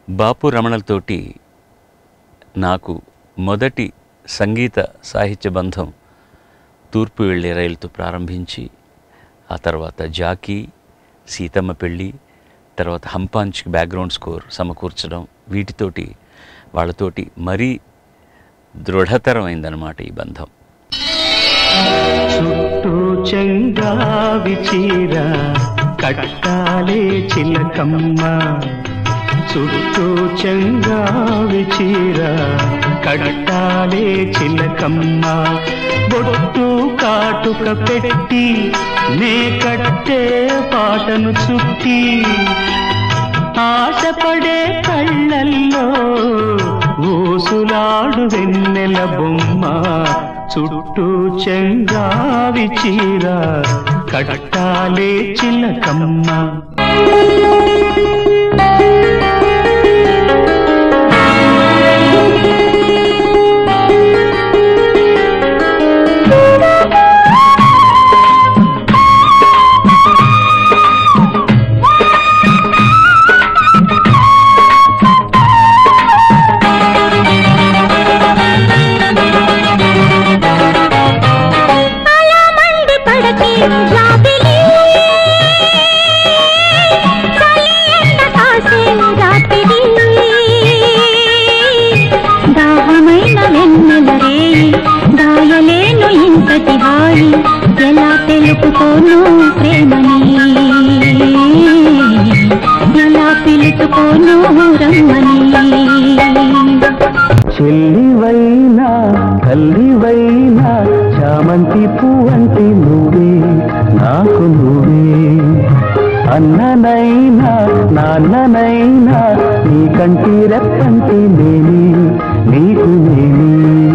బాపు రమణలతోటి నాకు మొదటి సంగీత సాహిత్య బంధం తూర్పు వెళ్ళే రైలుతో ప్రారంభించి ఆ తర్వాత జాకీ సీతమ్మ పెళ్ళి తర్వాత హంపాంచ్కి బ్యాక్గ్రౌండ్ స్కోర్ సమకూర్చడం వీటితోటి వాళ్ళతోటి మరీ దృఢతరమైందనమాట ఈ బంధం చుట్టూ చెంగావి చీర కట్టాలే చిలకమ్మ చుట్టూ చెంగావి చీర కట్టాలే చిలకమ్మ బొట్టు కాటుక పెట్టి నే కట్టే పాటను చుట్టి ఆశపడే కళ్ళల్లో ఊసులాడు వెన్నెల బొమ్మ చుట్టూ చెంగావి చీర కట్టాలే చిలకమ్మ అలా మండి పడకే జాబిలి చలి ఎండ కాసే రాత్రి దాహమైన వెన్నెల రేయి దాయలేను ఇంతటి హాయి ఎలా తెలుపుకోను ప్రేమని ఎలా పిలుచుకోను రమ్మని చెల్లివైనా తల్లివైనా చామంతి పువ్వంటి నువ్వే నాకు నువ్వే అన్ననైనా నాన్ననైనా నీ కంటి రెప్పంటి నేనే నీకు నేనే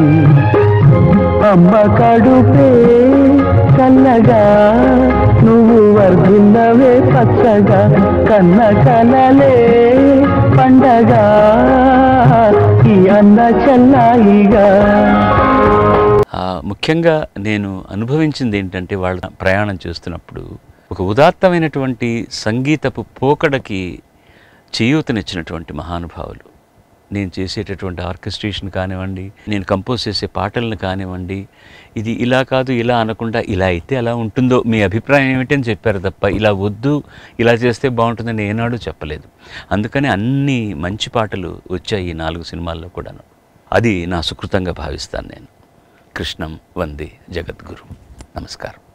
అమ్మ కడుపే కల్లగా నువ్వు వర్ధిల్లవే పచ్చగా కన్న కలలే పండగా ఈ అన్న చెల్లాయిగా ఆ, ముఖ్యంగా నేను అనుభవించింది ఏంటంటే వాళ్ళ ప్రయాణం చేస్తున్నప్పుడు ఒక ఉదాత్తమైనటువంటి సంగీతపు పోకడకి చేయూతనిచ్చినటువంటి మహానుభావులు నేను చేసేటటువంటి ఆర్కెస్ట్రేషన్ కానివ్వండి నేను కంపోజ్ చేసే పాటలను కానివ్వండి ఇది ఇలా కాదు ఇలా అనకుండా ఇలా అయితే అలా ఉంటుందో మీ అభిప్రాయం ఏమిటని చెప్పారు తప్ప ఇలా వద్దు ఇలా చేస్తే బాగుంటుందని ఏనాడు చెప్పలేదు అందుకని అన్ని మంచి పాటలు వచ్చాయి ఈ నాలుగు సినిమాల్లో కూడాను అది నా సుకృతంగా భావిస్తాను నేను కృష్ణం వందే జగద్గురు నమస్కారం